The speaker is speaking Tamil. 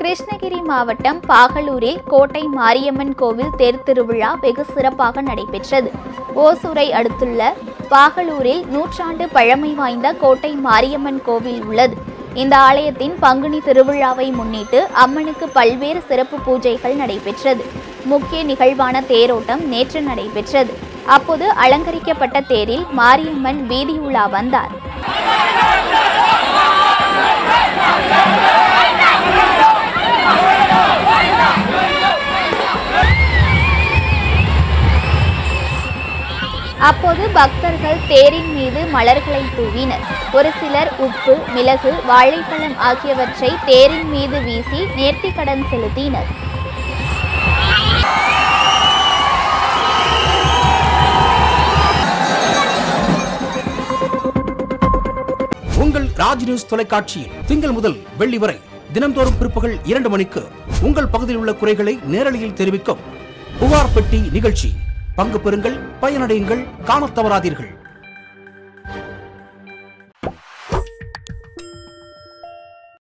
கிருஷ்ணகிரி மாவட்டம் பாகலூரில் கோட்டை மாரியம்மன் கோவில் தேர் திருவிழா வெகு சிறப்பாக நடைபெற்றது ஓசூரை அடுத்துள்ள பாகலூரில் நூற்றாண்டு பழமை வாய்ந்த கோட்டை மாரியம்மன் கோவில் உள்ளது இந்த ஆலயத்தின் பங்குனி திருவிழாவை முன்னிட்டு அம்மனுக்கு பல்வேறு சிறப்பு பூஜைகள் நடைபெற்றது முக்கிய நிகழ்வான தேரோட்டம் நேற்று நடைபெற்றது அப்போது அலங்கரிக்கப்பட்ட தேரில் மாரியம்மன் வீதியுலா வந்தார் அப்போது பக்தர்கள் தேரின் மீது மலர்களை தூவினர் ஒரு சிலர் உப்பு மிளகு வாழைப்பழம் ஆகியவற்றை தேரின் மீது வீசி நேர்த்திக்கடன் செலுத்தினர் உங்கள் ராஜ் நியூஸ் தொலைக்காட்சியில் திங்கள் முதல் வெள்ளி வரை தினம்தோறும் பிற்பகல் இரண்டு மணிக்கு உங்கள் பகுதியில் உள்ள குறைகளை நேரலையில் தெரிவிக்கும் புகார் பெட்டி நிகழ்ச்சி பங்கு பெறுங்கள் பயனடையுங்கள் காணத் தவறாதீர்கள்